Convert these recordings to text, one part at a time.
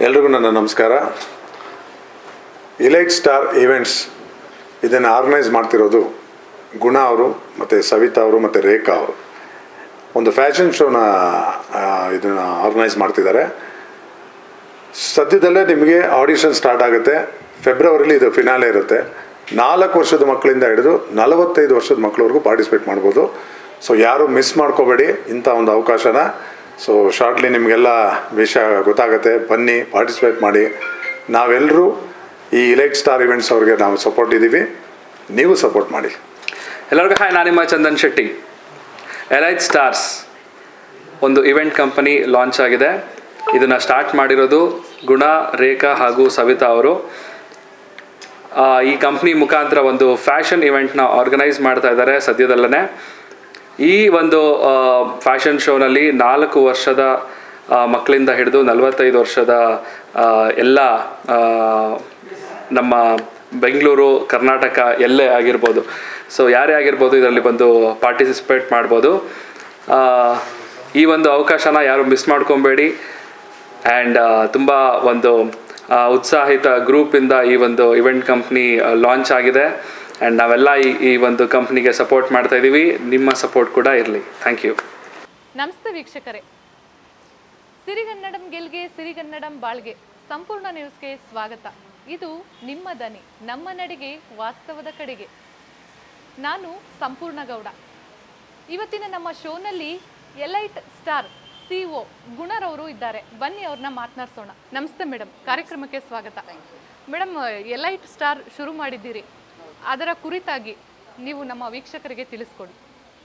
ಎಲ್ರಿಗೂ ನನ್ನ ನಮಸ್ಕಾರ ಇಲೈಟ್ ಸ್ಟಾರ್ ಈವೆಂಟ್ಸ್ ಇದನ್ನು ಆರ್ಗನೈಸ್ ಮಾಡ್ತಿರೋದು ಗುಣ ಅವರು ಮತ್ತು ಸವಿತಾ ಅವರು ಮತ್ತು ರೇಖಾ ಅವರು ಒಂದು ಫ್ಯಾಷನ್ ಶೋನ ಇದನ್ನು ಆರ್ಗನೈಸ್ ಮಾಡ್ತಿದ್ದಾರೆ ಸದ್ಯದಲ್ಲೇ ನಿಮಗೆ ಆಡಿಷನ್ ಸ್ಟಾರ್ಟ್ ಆಗುತ್ತೆ ಫೆಬ್ರವರಿಲಿ ಇದು ಫಿನಾಲೆ ಇರುತ್ತೆ ನಾಲ್ಕು ವರ್ಷದ ಮಕ್ಕಳಿಂದ ಹಿಡಿದು ನಲವತ್ತೈದು ವರ್ಷದ ಮಕ್ಕಳವರೆಗೂ ಪಾರ್ಟಿಸಿಪೇಟ್ ಮಾಡ್ಬೋದು ಸೊ ಯಾರು ಮಿಸ್ ಮಾಡ್ಕೋಬೇಡಿ ಇಂಥ ಒಂದು ಅವಕಾಶನ ಸೊ ಶಾರ್ಟ್ಲಿ ನಿಮಗೆಲ್ಲ ವಿಷಯ ಗೊತ್ತಾಗುತ್ತೆ ಬನ್ನಿ ಪಾರ್ಟಿಸಿಪೇಟ್ ಮಾಡಿ ನಾವೆಲ್ಲರೂ ಈ ಇಲೈಟ್ ಸ್ಟಾರ್ ಇವೆಂಟ್ಸ್ ಅವ್ರಿಗೆ ನಾವು ಸಪೋರ್ಟ್ ಇದ್ದೀವಿ ನೀವು ಸಪೋರ್ಟ್ ಮಾಡಿ ಎಲ್ಲರಿಗೂ ಹಾಯ್ ನಾನು ನಿಮ್ಮ ಚಂದನ್ ಶೆಟ್ಟಿ ಎಲೈಟ್ ಸ್ಟಾರ್ಸ್ ಒಂದು ಇವೆಂಟ್ ಕಂಪನಿ ಲಾಂಚ್ ಆಗಿದೆ ಇದನ್ನು ಸ್ಟಾರ್ಟ್ ಮಾಡಿರೋದು ಗುಣ ರೇಖಾ ಹಾಗೂ ಸವಿತಾ ಅವರು ಆ, ಈ ಕಂಪ್ನಿ ಮುಖಾಂತರ ಒಂದು ಫ್ಯಾಷನ್ ಇವೆಂಟ್ನ ಆರ್ಗನೈಸ್ ಮಾಡ್ತಾ ಇದ್ದಾರೆ ಸದ್ಯದಲ್ಲೇ ಈ ಒಂದು ಫ್ಯಾಷನ್ ಶೋನಲ್ಲಿ ನಾಲ್ಕು ವರ್ಷದ ಆ, ಮಕ್ಕಳಿಂದ ಹಿಡಿದು ನಲವತ್ತೈದು ವರ್ಷದ ಆ, ಎಲ್ಲ ಆ, ನಮ್ಮ ಬೆಂಗಳೂರು ಕರ್ನಾಟಕ ಎಲ್ಲೇ ಆಗಿರ್ಬೋದು ಸೊ ಯಾರೇ ಆಗಿರ್ಬೋದು ಇದರಲ್ಲಿ ಬಂದು ಪಾರ್ಟಿಸಿಪೇಟ್ ಮಾಡ್ಬೋದು ಆ, ಈ ಒಂದು ಅವಕಾಶನ ಯಾರು ಮಿಸ್ ಮಾಡ್ಕೊಬೇಡಿ ಆ್ಯಂಡ್ ತುಂಬ ಒಂದು ಆ, ಉತ್ಸಾಹಿತ ಗ್ರೂಪಿಂದ ಈ ಒಂದು ಇವೆಂಟ್ ಕಂಪ್ನಿ ಲಾಂಚ್ ಆಗಿದೆ ಆ್ಯಂಡ್ ನಾವೆಲ್ಲ ಈ ಈ ಒಂದು ಕಂಪ್ನಿಗೆ ಸಪೋರ್ಟ್ ಮಾಡ್ತಾ ಇದ್ದೀವಿ ನಿಮ್ಮ ಸಪೋರ್ಟ್ ಕೂಡ ಇರಲಿ ಥ್ಯಾಂಕ್ ಯು ನಮಸ್ತೆ ವೀಕ್ಷಕರೇ ಸಿರಿಗನ್ನಡಂ ಗೆಲ್ಗೆ ಸಿರಿಗನ್ನಡಂ ಬಾಳ್ಗೆ ಸಂಪೂರ್ಣ ನ್ಯೂಸ್ಗೆ ಸ್ವಾಗತ ಇದು ನಿಮ್ಮ ದನಿ ನಮ್ಮ ನಡಿಗೆ ವಾಸ್ತವದ ಕಡೆಗೆ ನಾನು ಸಂಪೂರ್ಣ ಗೌಡ ಇವತ್ತಿನ ನಮ್ಮ ಶೋನಲ್ಲಿ ಎಲೈಟ್ ಸ್ಟಾರ್ ಸಿಒ ಗುಣರವರು ಇದ್ದಾರೆ ಬನ್ನಿ ಅವ್ರನ್ನ ಮಾತನಾಡ್ಸೋಣ ನಮಸ್ತೆ ಮೇಡಮ್ ಕಾರ್ಯಕ್ರಮಕ್ಕೆ ಸ್ವಾಗತ ಮೇಡಮ್ ಎಲೈಟ್ ಸ್ಟಾರ್ ಶುರು ಮಾಡಿದ್ದೀರಿ ಅದರ ಕುರಿತಾಗಿ ನೀವು ನಮ್ಮ ವೀಕ್ಷಕರಿಗೆ ತಿಳಿಸ್ಕೊಡಿ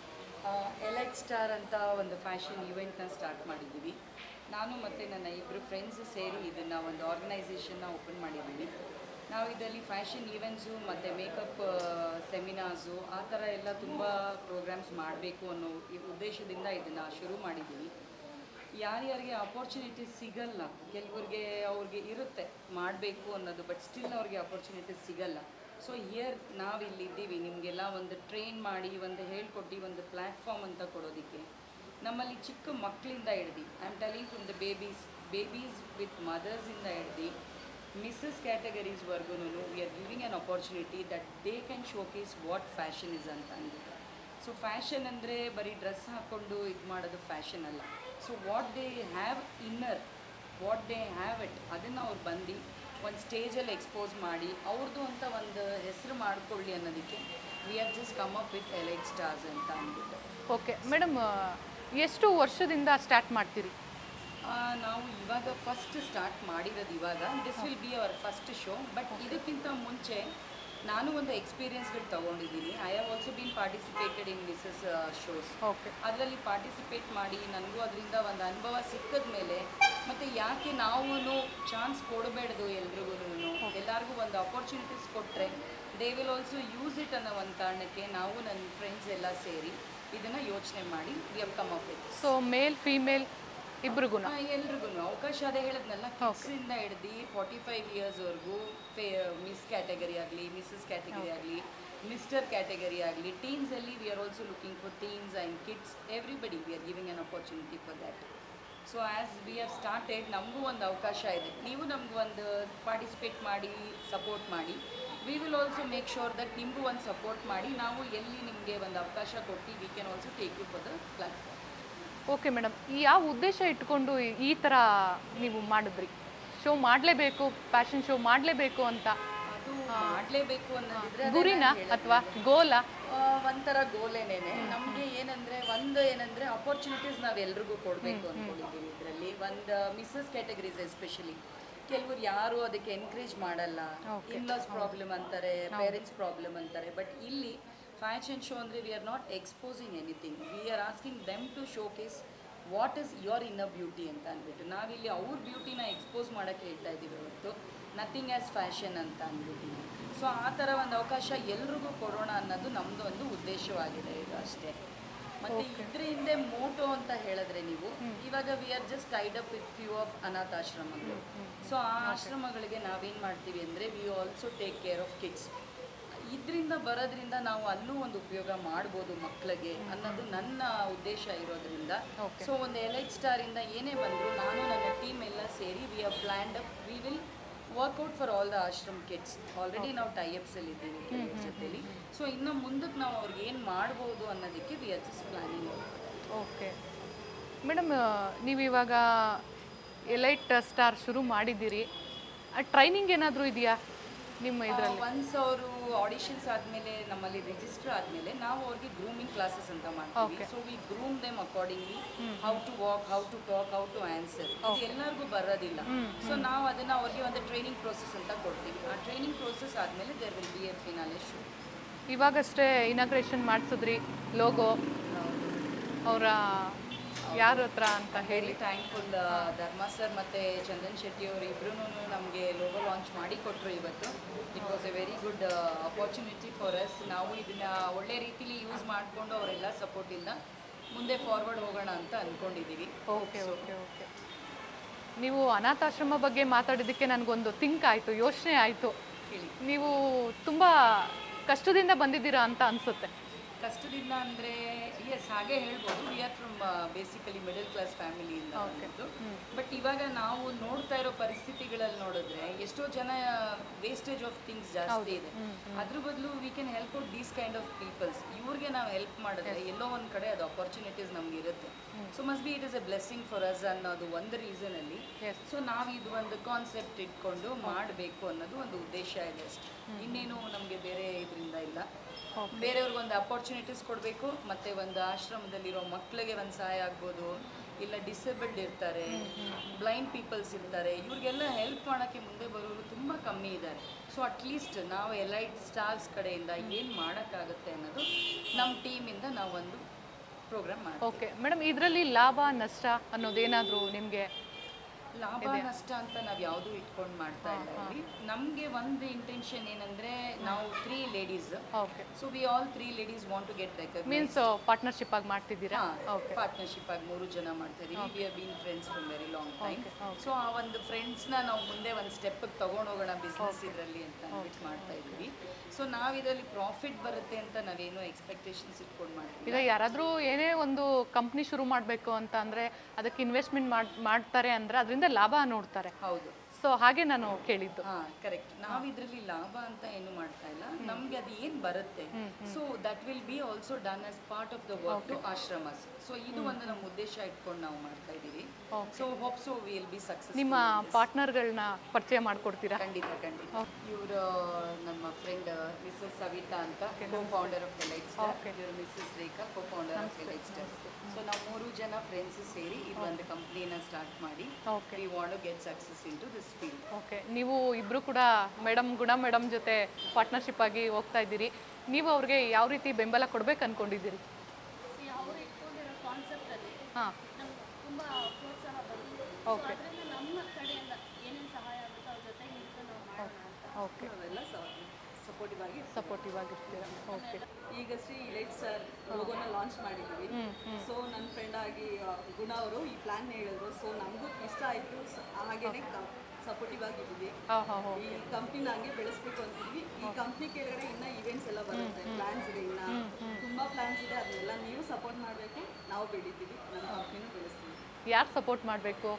ಎಲೈಟ್ ಸ್ಟಾರ್ ಅಂತ ಒಂದು ಫ್ಯಾಷನ್ ಇವೆಂಟ್ನ ಸ್ಟಾರ್ಟ್ ಮಾಡಿದ್ದೀವಿ ನಾನು ಮತ್ತು ನನ್ನ ಇಬ್ಬರು ಫ್ರೆಂಡ್ಸ್ ಸೇರಿ ಇದನ್ನು ಒಂದು ಆರ್ಗನೈಸೇಷನ್ನ ಓಪನ್ ಮಾಡಿದ್ದೀವಿ ನಾವು ಇದರಲ್ಲಿ ಫ್ಯಾಷನ್ ಈವೆಂಟ್ಸು ಮತ್ತು ಮೇಕಪ್ ಸೆಮಿನಾರ್ಸು ಆ ಥರ ಎಲ್ಲ ತುಂಬ ಪ್ರೋಗ್ರಾಮ್ಸ್ ಮಾಡಬೇಕು ಅನ್ನೋ ಈ ಉದ್ದೇಶದಿಂದ ಇದನ್ನು ಶುರು ಮಾಡಿದ್ದೀವಿ ಯಾರ್ಯಾರಿಗೆ ಅಪರ್ಚುನಿಟೀಸ್ ಸಿಗಲ್ಲ ಕೆಲವ್ರಿಗೆ ಅವ್ರಿಗೆ ಇರುತ್ತೆ ಮಾಡಬೇಕು ಅನ್ನೋದು ಬಟ್ ಸ್ಟಿಲ್ ಅವ್ರಿಗೆ ಅಪರ್ಚುನಿಟೀಸ್ ಸಿಗಲ್ಲ ಸೊ ಹಿಯರ್ ನಾವಿಲ್ಲಿದ್ದೀವಿ ನಿಮಗೆಲ್ಲ ಒಂದು ಟ್ರೈನ್ ಮಾಡಿ ಒಂದು ಹೇಳ್ಕೊಟ್ಟು ಒಂದು ಪ್ಲ್ಯಾಟ್ಫಾರ್ಮ್ ಅಂತ ಕೊಡೋದಕ್ಕೆ ನಮ್ಮಲ್ಲಿ ಚಿಕ್ಕ ಮಕ್ಕಳಿಂದ ಹಿಡ್ದು I am telling from the babies babies with ಮದರ್ಸಿಂದ ಹಿಡ್ದು ಮಿಸ್ಸಸ್ ಕ್ಯಾಟಗರೀಸ್ವರೆಗೂ we are giving an opportunity that they can showcase what fashion is ಅಂತ ಅಂದ್ಬಿಟ್ಟು ಸೊ ಫ್ಯಾಷನ್ ಅಂದರೆ ಬರೀ ಡ್ರೆಸ್ ಹಾಕ್ಕೊಂಡು ಇದು ಮಾಡೋದು ಫ್ಯಾಷನ್ ಅಲ್ಲ so what they have inner what they have it ಅದನ್ನು ಅವ್ರು ಬಂದು ಒಂದು ಸ್ಟೇಜಲ್ಲಿ ಎಕ್ಸ್ಪೋಸ್ ಮಾಡಿ ಅವ್ರದ್ದು ಅಂತ ಒಂದು ಹೆಸರು ಮಾಡ್ಕೊಳ್ಳಿ ಅನ್ನೋದಕ್ಕೆ we are just come up with elite stars ಅಂತ ಅಂದ್ಬಿಟ್ಟು ಓಕೆ ಮೇಡಮ್ ಎಷ್ಟು ವರ್ಷದಿಂದ ಸ್ಟಾರ್ಟ್ ಮಾಡ್ತೀರಿ ಆ, ನಾವು ಇವಾಗ ಫಸ್ಟ್ ಸ್ಟಾರ್ಟ್ ಮಾಡಿರೋದು ಇವಾಗ this will be our first show but ಇದಕ್ಕಿಂತ ಮುಂಚೆ ನಾನು ಒಂದು ಎಕ್ಸ್ಪೀರಿಯನ್ಸ್ಗಳು ತೊಗೊಂಡಿದ್ದೀನಿ I have also been participated in Mrs shows okay ಅದರಲ್ಲಿ ಪಾರ್ಟಿಸಿಪೇಟ್ ಮಾಡಿ ನನಗೂ ಅದರಿಂದ ಒಂದು ಅನುಭವ ಸಿಕ್ಕದ ಮೇಲೆ ಮತ್ತು ಯಾಕೆ ನಾವು ಚಾನ್ಸ್ ಕೊಡಬೇಡ್ದು ಎಲ್ರಿಗೂ ಎಲ್ಲರಿಗೂ ಒಂದು ಅಪರ್ಚುನಿಟೀಸ್ ಕೊಟ್ಟರೆ they will also use it ಅನ್ನೋ ಒಂದು ಕಾರಣಕ್ಕೆ ನಾವು ನನ್ನ ಫ್ರೆಂಡ್ಸ್ ಎಲ್ಲ ಸೇರಿ ಇದನ್ನು ಯೋಚನೆ ಮಾಡಿ we have come up with so male female ಇಬ್ರಿಗೂ ಎಲ್ರಿಗೂ ಅವಕಾಶ ಅದೇ ಹೇಳಿದ್ನಲ್ಲ ಕಿಡ್ಸಿಂದ ಹಿಡ್ದು ಫಾರ್ಟಿ ಫೈವ್ ಇಯರ್ಸ್ವರೆಗೂ ಫೇ ಮಿಸ್ ಕ್ಯಾಟಗರಿ ಆಗಲಿ ಮಿಸ್ಸಸ್ ಕ್ಯಾಟಗರಿ ಆಗಲಿ ಮಿಸ್ಟರ್ ಕ್ಯಾಟಗರಿ ಆಗಲಿ ಟೀನ್ಸಲ್ಲಿ we are also looking for teens and kids everybody we are giving an opportunity for that so as we have started ನಮಗೂ ಒಂದು ಅವಕಾಶ ಇದೆ ನೀವು ನಮ್ಗೆ ಒಂದು ಪಾರ್ಟಿಸಿಪೇಟ್ ಮಾಡಿ ಸಪೋರ್ಟ್ ಮಾಡಿ we will also make sure that ನಿಮಗೂ ಒಂದು ಸಪೋರ್ಟ್ ಮಾಡಿ ನಾವು ಎಲ್ಲಿ ನಿಮಗೆ ಒಂದು ಅವಕಾಶ ಕೊಟ್ಟು we can also take you for the platform okay madam ಈ ಯಾವ ಉದ್ದೇಶ ಇಟ್ಕೊಂಡು ಈ- ಈ ಥರ ನೀವು ಮಾಡಿದ್ರಿ ಶೋ ಮಾಡಲೇಬೇಕು ಫ್ಯಾಷನ್ ಶೋ ಮಾಡಲೇಬೇಕು ಅಂತ ಅದು ಮಾಡಲೇಬೇಕು ಅನ್ನೋದಿದ್ರೆ ಅದೇ ಗುರಿನ ನಾನ್ ಹೇಳಿದ್ನಲ್ಲ. ಅಥವಾ ಗೋಲ ಆ, ಒಂಥರ ಗೋಲೇನೇನೆ ನಮಗೆ ಏನಂದ್ರೆ ಒಂದು ಏನಂದ್ರೆ ಅಪರ್ಚುನಿಟೀಸ್ ನಾವು ಎಲ್ರಿಗೂ ಕೊಡಬೇಕು ಅಂದ್ಕೊಂಡಿದ್ದೀವಿ ಇದರಲ್ಲಿ ಒಂದು ಮಿಸ್ಸಸ್ ಕ್ಯಾಟಗರೀಸ್ ಎಸ್ಪೆಷಲಿ ಕೆಲವರು ಯಾರು ಅದಕ್ಕೆ ಎನ್ಕರೇಜ್ ಮಾಡಲ್ಲ ಇನ್ಲಾಸ್ ಪ್ರಾಬ್ಲಮ್ ಅಂತಾರೆ ಪೇರೆಂಟ್ಸ್ ಪ್ರಾಬ್ಲಮ್ ಅಂತಾರೆ ಬಟ್ ಇಲ್ಲಿ ಫ್ಯಾಷನ್ ಶೋ ಅಂದರೆ we are not exposing anything we are asking them to showcase what is your inner beauty ಅಂತ ಅಂದ್ಬಿಟ್ಟು ನಾವಿಲ್ಲಿ ಅವ್ರ ಬ್ಯೂಟಿನ ಎಕ್ಸ್ಪೋಸ್ ಮಾಡೋಕ್ಕೆ ಹೇಳ್ತಾ ಇದ್ದೀವಿ ಹೊರತು ನಥಿಂಗ್ ಆ್ಯಸ್ ಫ್ಯಾಷನ್ ಅಂತ ಅಂದ್ಬಿಟ್ಟು ಸೊ ಆ ಥರ ಒಂದು ಅವಕಾಶ ಎಲ್ರಿಗೂ ಕೊಡೋಣ ಅನ್ನೋದು ನಮ್ಮದು ಒಂದು ಉದ್ದೇಶವಾಗಿದೆ ಇದು ಅಷ್ಟೇ ಮತ್ತು ಇದ್ರ ಹಿಂದೆ ಮೋಟೋ ಅಂತ ಹೇಳಿದ್ರೆ ನೀವು ಇವಾಗ we are just tied up with few of ಅನಾಥಾಶ್ರಮಗಳು ಸೊ ಆ ಆಶ್ರಮಗಳಿಗೆ ನಾವೇನು ಮಾಡ್ತೀವಿ ಅಂದರೆ we also take care of kids ಇದರಿಂದ ಬರೋದ್ರಿಂದ ನಾವು ಅಲ್ಲೂ ಒಂದು ಉಪಯೋಗ ಮಾಡ್ಬೋದು ಮಕ್ಕಳಿಗೆ ಅನ್ನೋದು ನನ್ನ ಉದ್ದೇಶ ಇರೋದ್ರಿಂದ Okay. ಸೊ ಒಂದು ಎಲೈಟ್ ಸ್ಟಾರಿಂದ ಏನೇ ಬಂದರೂ ನಾನು ನನ್ನ ಟೀಮ್ ಎಲ್ಲ ಸೇರಿ we are planned up we will workout for all the ashram kids already ನಾವು ಟೈಅಪ್ಸಲ್ಲಿ ಇದ್ದೀವಿ ಕೆಲವ್ರ ಜೊತೆಲಿ ಸೊ ಇನ್ನು ಮುಂದಕ್ಕೆ ನಾವು ಅವ್ರಿಗೆ ಏನು ಮಾಡ್ಬೋದು ಅನ್ನೋದಕ್ಕೆ we are just planning okay madam ನೀವು ಇವಾಗ ಎಲೈಟ್ ಸ್ಟಾರ್ ಶುರು ಮಾಡಿದ್ದೀರಿ ಟ್ರೈನಿಂಗ್ ಏನಾದರೂ ಇದೆಯಾ ನಿಮ್ಮ ಇದರಲ್ಲಿ ಒನ್ಸ್ ಅವರು ಆಡಿಷನ್ಸ್ ಆದಮೇಲೆ ನಮ್ಮಲ್ಲಿ ರಿಜಿಸ್ಟರ್ ಆದಮೇಲೆ ನಾವು ಅವ್ರಿಗೆ ಗ್ರೂಮಿಂಗ್ ಕ್ಲಾಸಸ್ ಅಂತ ಮಾಡ್ತೀವಿ so we groom them accordingly how to walk how to talk how to answer ಇದು ಎಲ್ಲರಿಗೂ ಬರೋದಿಲ್ಲ ಸೊ ನಾವು ಅದನ್ನು ಅವ್ರಿಗೆ ಒಂದು ಟ್ರೈನಿಂಗ್ ಪ್ರೋಸೆಸ್ ಅಂತ ಕೊಡ್ತೀವಿ ಆ ಟ್ರೈನಿಂಗ್ ಪ್ರೋಸೆಸ್ ಆದಮೇಲೆ there will be a finale show ಇವಾಗಷ್ಟೇ ಇನಾಗ್ರೇಷನ್ ಮಾಡಿಸಿದ್ರಿ ಲೋಗೋ ಅವರ ಯಾರ ಹತ್ರ ಅಂತ ಹೇಳಿ ವೆರಿ ಥ್ಯಾಂಕ್ಫುಲ್ ಧರ್ಮ ಸರ್ ಮತ್ತು ಚಂದನ್ ಶೆಟ್ಟಿ ಅವರು ಇಬ್ಬರೂ ನಮಗೆ ಲೋಗೋ ಲಾಂಚ್ ಮಾಡಿ ಕೊಟ್ಟರು ಇವತ್ತು it was a very good opportunity for us ನಾವು ಇದನ್ನ ಒಳ್ಳೆ ರೀತಿಲಿ ಯೂಸ್ ಮಾಡಿಕೊಂಡು ಅವರೆಲ್ಲ ಸಪೋರ್ಟಿಂದ ಮುಂದೆ ಫಾರ್ವರ್ಡ್ ಹೋಗೋಣ ಅಂತ ಅಂದ್ಕೊಂಡಿದ್ದೀವಿ ಓಕೆ ಓಕೆ ಓಕೆ ನೀವು ಅನಾಥಾಶ್ರಮ ಬಗ್ಗೆ ಮಾತಾಡಿದ್ದಕ್ಕೆ ನನಗೊಂದು ಥಿಂಕ್ ಆಯಿತು ಯೋಚನೆ ಆಯಿತು ಹೇಳಿ ನೀವು ತುಂಬ ಕಷ್ಟದಿಂದ ಬಂದಿದ್ದೀರಾ ಅಂತ ಅನಿಸುತ್ತೆ ಕಷ್ಟದಿಂದ ಅಂದರೆ ಎಸ್ ಹಾಗೆ ಹೇಳ್ಬೋದು we are from basically middle class ಫ್ಯಾಮಿಲಿಯಿಂದ ಬಂದಿದ್ದು ಬಟ್ ಇವಾಗ ನಾವು ನೋಡ್ತಾ ಇರೋ ಪರಿಸ್ಥಿತಿಗಳಲ್ಲಿ ನೋಡಿದ್ರೆ ಎಷ್ಟೋ ಜನ ವೇಸ್ಟೇಜ್ ಆಫ್ ಥಿಂಗ್ಸ್ ಜಾಸ್ತಿ ಇದೆ ಅದ್ರ ಬದಲು we can help out these kind of peoples ಇವ್ರಿಗೆ ನಾವು ಹೆಲ್ಪ್ ಮಾಡಿದ್ರೆ ಎಲ್ಲೋ ಒಂದು ಕಡೆ ಅದು ಅಪರ್ಚುನಿಟೀಸ್ ನಮ್ಗೆ ಇರುತ್ತೆ so must be it is a blessing for us ಅನ್ನೋದು ಒಂದು ರೀಸನಲ್ಲಿ Yes. ಸೊ ನಾವು ಇದು ಒಂದು ಕಾನ್ಸೆಪ್ಟ್ ಇಟ್ಕೊಂಡು ಮಾಡಬೇಕು ಅನ್ನೋದು ಒಂದು ಉದ್ದೇಶ ಇದೆ ಅಷ್ಟೇ ಇನ್ನೇನು ನಮಗೆ ಬೇರೆ ಇದರಿಂದ ಇಲ್ಲ ಬೇರೆಯವ್ರಿಗೆ ಒಂದು ಅಪಾರ್ಚುನಿಟೀಸ್ ಕೊಡಬೇಕು ಮತ್ತು ಒಂದು ಆಶ್ರಮದಲ್ಲಿರೋ ಮಕ್ಕಳಿಗೆ ಒಂದು ಸಹಾಯ ಆಗ್ಬೋದು ಇಲ್ಲ ಡಿಸೇಬಲ್ಡ್ ಇರ್ತಾರೆ ಬ್ಲೈಂಡ್ ಪೀಪಲ್ಸ್ ಇರ್ತಾರೆ ಇವ್ರಿಗೆಲ್ಲ ಹೆಲ್ಪ್ ಮಾಡೋಕ್ಕೆ ಮುಂದೆ ಬರೋರು ತುಂಬ ಕಮ್ಮಿ ಇದ್ದಾರೆ ಸೊ ಅಟ್ಲೀಸ್ಟ್ ನಾವು ಎಲೈಟ್ ಸ್ಟಾರ್ಸ್ ಕಡೆಯಿಂದ ಏನು ಮಾಡೋಕ್ಕಾಗುತ್ತೆ ಅನ್ನೋದು ನಮ್ಮ ಟೀಮಿಂದ ನಾವು ಒಂದು ಪ್ರೋಗ್ರಾಮ್ ಮಾಡ್ತೀವಿ ಓಕೆ ಮೇಡಮ್ ಇದರಲ್ಲಿ ಲಾಭ ನಷ್ಟ ಅನ್ನೋದೇನಾದರೂ ನಿಮಗೆ ಲಾಭ ನಷ್ಟ ಅಂತ ನಾವು ಯಾವುದೂ ಇಟ್ಕೊಂಡು ಮಾಡ್ತಾ ಇಲ್ಲ ಇಲ್ಲಿ ನಮಗೆ ಒಂದು ಇಂಟೆನ್ಷನ್ ಏನಂದ್ರೆ ನಾವು three ladies okay so we all three ladies want to get recognise means partnership ಆಗಿ ಮಾಡ್ತಿದ್ದೀರಾ ಓಕೆ ಪಾರ್ಟ್ನರ್ಶಿಪ್ ಆಗಿ ಮೂರು ಜನ ಮಾಡ್ತಾ ಇದೀವಿ we are been friends from very long time so ಆ ಒಂದು ಫ್ರೆಂಡ್ಸ್ನ ನಾವು ಮುಂದೆ ಒಂದು ಸ್ಟೆಪ್ ತಗೊಂಡು ಹೋಗೋಣ ಬಿಸ್ನೆಸ್ ಇದರಲ್ಲಿ ಅಂತ ಅಂದ್ಬಿಟ್ಟು ಮಾಡ್ತಾ ಇದೀವಿ ಸೊ ನಾವು ಇದರಲ್ಲಿ ಪ್ರಾಫಿಟ್ ಬರುತ್ತೆ ಅಂತ ನಾವೇನು ಎಕ್ಸ್ಪೆಕ್ಟೇಷನ್ಸ್ ಇಟ್ಕೊಂಡು ಮಾಡ್ತೀವಿ ಈಗ ಯಾರಾದರೂ ಏನೇ ಒಂದು ಕಂಪ್ನಿ ಶುರು ಮಾಡಬೇಕು ಅಂತ ಅಂದರೆ ಅದಕ್ಕೆ ಇನ್ವೆಸ್ಟ್ಮೆಂಟ್ ಮಾಡ್ ಮಾಡ್ತಾರೆ ಅಂದರೆ ಅದರಿಂದ ಲಾಭ ನೋಡ್ತಾರೆ ಹೌದು ಸೊ ಹಾಗೆ ನಾನು ಕೇಳಿದ್ದು ಹಾ ಕರೆಕ್ಟ್ ನಾವು ಇದರಲ್ಲಿ ಲಾಭ ಅಂತ ಏನು ಮಾಡ್ತಾ ಇಲ್ಲ ನಮ್ಗೆ ಅದು ಏನ್ ಬರುತ್ತೆ so that will be also done as part of the work to ashrams so ಇದು ಒಂದು ನಮ್ಮ ಉದ್ದೇಶ ಇಟ್ಕೊಂಡು ನಾವು ಮಾಡ್ತಾ ಇದೀವಿ so hope so will be success ನಿಮ್ಮ ಪಾರ್ಟ್ನರ್ಗಳನ್ನ ಪರಿಚಯ ಮಾಡಿಕೊಡ್ತೀರಾ ಖಂಡಿತ ಖಂಡಿತ ಇವರು ನಮ್ಮ ಫ್ರೆಂಡ್ ಮಿಸಸ್ ಸವಿತಾ ಅಂತ co founder of Elite Star ಇವರು Mrs Rekha co founder of Elite Star so ನಾವು ಮೂರು ಜನ ಫ್ರೆಂಡ್ಸ್ ಸೇರಿ ಇದು ಒಂದು ಕಂಪ್ನಿನ ಸ್ಟಾರ್ಟ್ ಮಾಡಿ okay we want to get success in to this field okay ನೀವು ಇಬ್ಬರು ಕೂಡ ಮೇಡಮ್ ಗುಣ ಮೇಡಮ್ ಜೊತೆ ಪಾರ್ಟ್ನರ್ಶಿಪ್ ಆಗಿ ಹೋಗ್ತಾ ಇದ್ದೀರಿ ನೀವು ಅವ್ರಿಗೆ ಯಾವ ರೀತಿ ಬೆಂಬಲ ಕೊಡ್ಬೇಕು ಅನ್ಕೊಂಡಿದ್ದೀರಿ ಅವರು ಇಟ್ಕೊಂಡಿರೋ ಕಾನ್ಸೆಪ್ಟಲ್ಲಿ ಹಾಂ ನಮ್ಗೆ ತುಂಬ ಪ್ರೋತ್ಸಾಹ ಬಂತು ಓಕೆ ಅದರಿಂದ ನಮ್ಮ ಕಡೆಯಿಂದ ಏನೇನು ಸಹಾಯ ಆಗುತ್ತೋ ಅವ್ರ ಜೊತೆ ನಿಂತು ನಾವು ಮಾಡೋಣ ಅಂತ ಓಕೆ ನಾವೆಲ್ಲ ಸಪೋರ್ಟಿವ್ ಆಗಿ ಸಪೋರ್ಟಿವ್ ಆಗಿರ್ತೀರಾ ಓಕೆ ಈಗಷ್ಟೇ ಈ ಲೈಟ್ ಸ್ಟಾರ್ ಲೋಗೋನ ಲಾಂಚ್ ಮಾಡಿದ್ದೀವಿ ಸೊ ನನ್ನ ಫ್ರೆಂಡ್ ಆಗಿ ಆ, ಗುಣ ಅವರು ಈ ಪ್ಲಾನ್ ಹೇಳಿದ್ರು ಸೊ ನಮಗೂ ಇಷ್ಟ ಆಯಿತು ಹಾಗೇನೆ ಸಪೋರ್ಟಿವ್ ಆಗಿದ್ದೀವಿ ಹಾಂ ಹಾಂ ಹಾಂ ಈ ಕಂಪ್ನಿನ ಹಂಗೆ ಬೆಳೆಸ್ಬೇಕು ಅಂತಿದ್ವಿ ಈ ಕಂಪ್ನಿ ಕೆಳಗಡೆ ಇನ್ನ ಇವೆಂಟ್ಸ್ ಎಲ್ಲ ಬರುತ್ತೆ ಪ್ಲಾನ್ಸ್ ಇದೆ ಇನ್ನ ತುಂಬಾ ಪ್ಲಾನ್ಸ್ ಇದೆ ಅದನ್ನೆಲ್ಲ ನೀವು ಸಪೋರ್ಟ್ ಮಾಡಬೇಕು ನಾವು ಬೆಳಿತೀವಿ ನಮ್ಮ ಕಂಪ್ನಿನೂ ಬೆಳೆಸ್ತೀವಿ ಯಾರು ಸಪೋರ್ಟ್ ಮಾಡಬೇಕು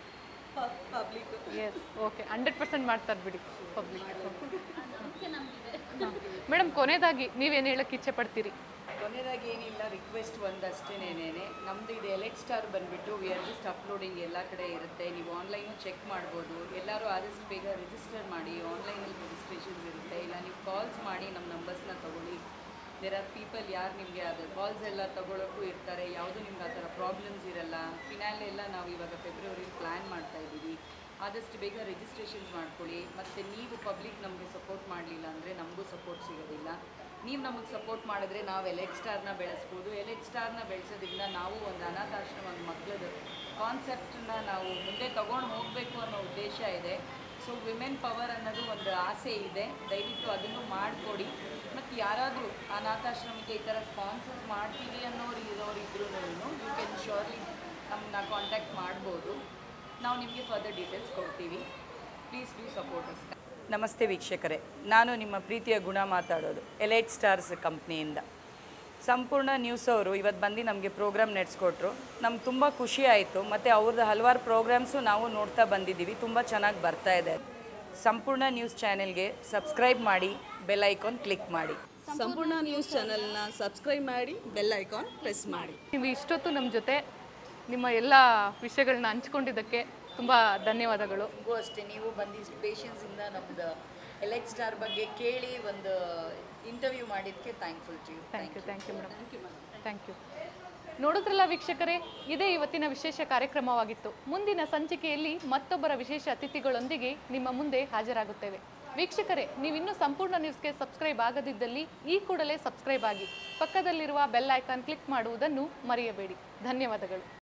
public yes okay hundred percent ಮಾಡ್ತಾರೆ ಬಿಡಿ ಪಬ್ಲಿಕ್ ಅದಕ್ಕೆ ನಮಗಿದೆ ಮೇಡಮ್ ಕೊನೆಯದಾಗಿ ನೀವೇನು ಹೇಳಕ್ಕೆ ಇಚ್ಛೆ ಪಡ್ತೀರಿ ಕೊನೆಯದಾಗಿ ಏನಿಲ್ಲ ರಿಕ್ವೆಸ್ಟ್ ಒಂದಷ್ಟೇನೇನೆ ನಮ್ಮದು ಇದು ಎಲೆಕ್ಟ್ ಸ್ಟಾರ್ ಬಂದುಬಿಟ್ಟು ವಿ ಆರ್ ಜಸ್ಟ್ ಅಪ್ಲೋಡಿಂಗ್ ಎಲ್ಲ ಕಡೆ ಇರುತ್ತೆ ನೀವು ಆನ್ಲೈನು ಚೆಕ್ ಮಾಡ್ಬೋದು ಎಲ್ಲರೂ ಆದಷ್ಟು ಬೇಗ ರಿಜಿಸ್ಟರ್ ಮಾಡಿ ಆನ್ಲೈನಲ್ಲಿ ರಿಜಿಸ್ಟ್ರೇಷನ್ಸ್ ಇರುತ್ತೆ ಇಲ್ಲ ನೀವು ಕಾಲ್ಸ್ ಮಾಡಿ ನಮ್ಮ ನಂಬರ್ಸ್ನ ತೊಗೊಳ್ಳಿ ದೇರ್ ಆರ್ ಪೀಪಲ್ ಯಾರು ನಿಮಗೆ ಅದು ಕಾಲ್ಸ್ ಎಲ್ಲ ತೊಗೊಳಕ್ಕೂ ಇರ್ತಾರೆ ಯಾವುದೂ ನಿಮ್ಗೆ ಆ ಥರ ಪ್ರಾಬ್ಲಮ್ಸ್ ಇರಲ್ಲ ಫಿನಾಲೆ ಎಲ್ಲ ನಾವು ಇವಾಗ ಫೆಬ್ರವರಿ ಪ್ಲ್ಯಾನ್ ಮಾಡ್ತಾ ಇದ್ದೀವಿ ಆದಷ್ಟು ಬೇಗ ರಿಜಿಸ್ಟ್ರೇಷನ್ಸ್ ಮಾಡ್ಕೊಳ್ಳಿ ಮತ್ತು ನೀವು ಪಬ್ಲಿಕ್ ನಮಗೆ ಸಪೋರ್ಟ್ ಮಾಡಲಿಲ್ಲ ಅಂದರೆ ನಮಗೂ ಸಪೋರ್ಟ್ ಸಿಗೋದಿಲ್ಲ ನೀವು ನಮಗೆ ಸಪೋರ್ಟ್ ಮಾಡಿದ್ರೆ ನಾವು ಎಲೆಟ್ ಸ್ಟಾರ್ನ ಬೆಳೆಸ್ಬೋದು ಎಲೆಟ್ ಸ್ಟಾರ್ನ ಬೆಳೆಸೋದ್ರಿಂದ ನಾವು ಒಂದು ಅನಾಥಾಶ್ರಮ ಒಂದು ಮಕ್ಕಳದು ಕಾನ್ಸೆಪ್ಟನ್ನ ನಾವು ಮುಂದೆ ತಗೊಂಡು ಹೋಗಬೇಕು ಅನ್ನೋ ಉದ್ದೇಶ ಇದೆ ಸೊ ವಿಮೆನ್ ಪವರ್ ಅನ್ನೋದು ಒಂದು ಆಸೆ ಇದೆ ದಯವಿಟ್ಟು ಅದನ್ನು ಮಾಡಿಕೊಡಿ ಮತ್ತು ಯಾರಾದರೂ ಅನಾಥಾಶ್ರಮಕ್ಕೆ ಈ ಥರ ಸ್ಪಾನ್ಸರ್ಸ್ ಮಾಡ್ತೀವಿ ಅನ್ನೋರು ಇರೋರು ಇದ್ರೂ ಯು ಕ್ಯಾನ್ ಶ್ಯೋರ್ಲಿ ನಮ್ಮನ್ನ ಕಾಂಟ್ಯಾಕ್ಟ್ ಮಾಡ್ಬೋದು ನಾವು ನಿಮಗೆ ಫರ್ದರ್ ಡೀಟೇಲ್ಸ್ ಕೊಡ್ತೀವಿ ಪ್ಲೀಸ್ ಡೂ ಸಪೋರ್ಟ್ ಅಸ್ ನಮಸ್ತೆ ವೀಕ್ಷಕರೇ ನಾನು ನಿಮ್ಮ ಪ್ರೀತಿಯ ಗುಣ ಮಾತಾಡೋದು ಎಲೈಟ್ ಸ್ಟಾರ್ಸ್ ಕಂಪ್ನಿಯಿಂದ ಸಂಪೂರ್ಣ ನ್ಯೂಸ್ ಅವರು ಇವತ್ತು ಬಂದು ನಮಗೆ ಪ್ರೋಗ್ರಾಮ್ ನಡೆಸ್ಕೊಟ್ರು ನಮ್ಗೆ ತುಂಬ ಖುಷಿ ಆಯಿತು ಮತ್ತು ಅವ್ರದ್ದು ಹಲವಾರು ಪ್ರೋಗ್ರಾಮ್ಸು ನಾವು ನೋಡ್ತಾ ಬಂದಿದ್ದೀವಿ ತುಂಬ ಚೆನ್ನಾಗಿ ಬರ್ತಾ ಇದೆ ಸಂಪೂರ್ಣ ನ್ಯೂಸ್ ಚಾನೆಲ್ಗೆ ಸಬ್ಸ್ಕ್ರೈಬ್ ಮಾಡಿ ಬೆಲ್ ಐಕಾನ್ ಕ್ಲಿಕ್ ಮಾಡಿ ಸಂಪೂರ್ಣ ನ್ಯೂಸ್ ಚಾನೆಲ್ನ ಸಬ್ಸ್ಕ್ರೈಬ್ ಮಾಡಿ ಬೆಲ್ ಐಕಾನ್ ಪ್ರೆಸ್ ಮಾಡಿ ನೀವು ಇಷ್ಟೊತ್ತು ನಮ್ಮ ಜೊತೆ ನಿಮ್ಮ ಎಲ್ಲ ವಿಷಯಗಳನ್ನ ಹಂಚ್ಕೊಂಡಿದ್ದಕ್ಕೆ ತುಂಬ ಧನ್ಯವಾದಗಳು ನಿಮಗೂ ಅಷ್ಟೇ ನೀವು ಬಂದು ಪೇಷನ್ಸಿಂದ ನಮ್ಮದು ಎಲೈಟ್ ಸ್ಟಾರ್ ಬಗ್ಗೆ ಕೇಳಿ ಒಂದು ಇಂಟರ್ವ್ಯೂ ಮಾಡಿದ್ದಕ್ಕೆ thankful to you thank you thank you madam thank you ನೋಡಿದ್ರಲ್ಲ ವೀಕ್ಷಕರೇ ಇದೇ ಇವತ್ತಿನ ವಿಶೇಷ ಕಾರ್ಯಕ್ರಮವಾಗಿತ್ತು ಮುಂದಿನ ಸಂಚಿಕೆಯಲ್ಲಿ ಮತ್ತೊಬ್ಬರ ವಿಶೇಷ ಅತಿಥಿಗಳೊಂದಿಗೆ ನಿಮ್ಮ ಮುಂದೆ ಹಾಜರಾಗುತ್ತೇವೆ ವೀಕ್ಷಕರೇ ನೀವಿನ್ನೂ ಸಂಪೂರ್ಣ ನ್ಯೂಸ್ಗೆ ಸಬ್ಸ್ಕ್ರೈಬ್ ಆಗದಿದ್ದಲ್ಲಿ ಈ ಕೂಡಲೇ ಸಬ್ಸ್ಕ್ರೈಬ್ ಆಗಿ ಪಕ್ಕದಲ್ಲಿರುವ ಬೆಲ್ ಐಕಾನ್ ಕ್ಲಿಕ್ ಮಾಡುವುದನ್ನು ಮರೆಯಬೇಡಿ ಧನ್ಯವಾದಗಳು